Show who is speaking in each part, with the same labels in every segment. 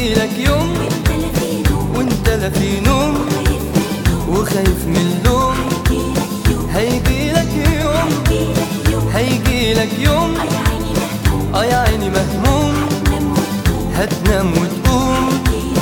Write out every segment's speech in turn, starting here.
Speaker 1: هيجيلك يوم وانت لا في نوم وخايف من اللوم هيجيلك يوم هيجيلك يوم اه يا عيني مهموم هتنام وتقوم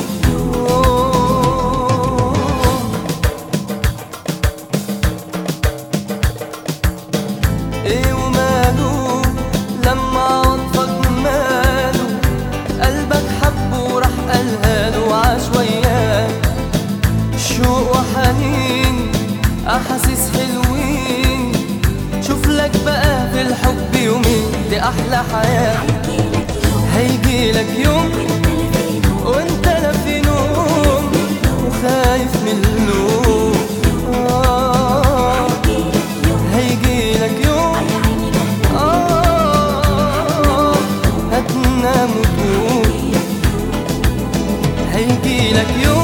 Speaker 1: ايه وماله لما عطفك ماله قلبك حبه وراح قالها له عاش وياه شوق وحنين احاسيس حلوين شوف لك بقى في الحب يومين دي احلى حياه هيجيلك يوم وانت لا في نوم وخايف من اللوم آه هيجيلك يوم آه هتنام وتقوم هيجيلك يوم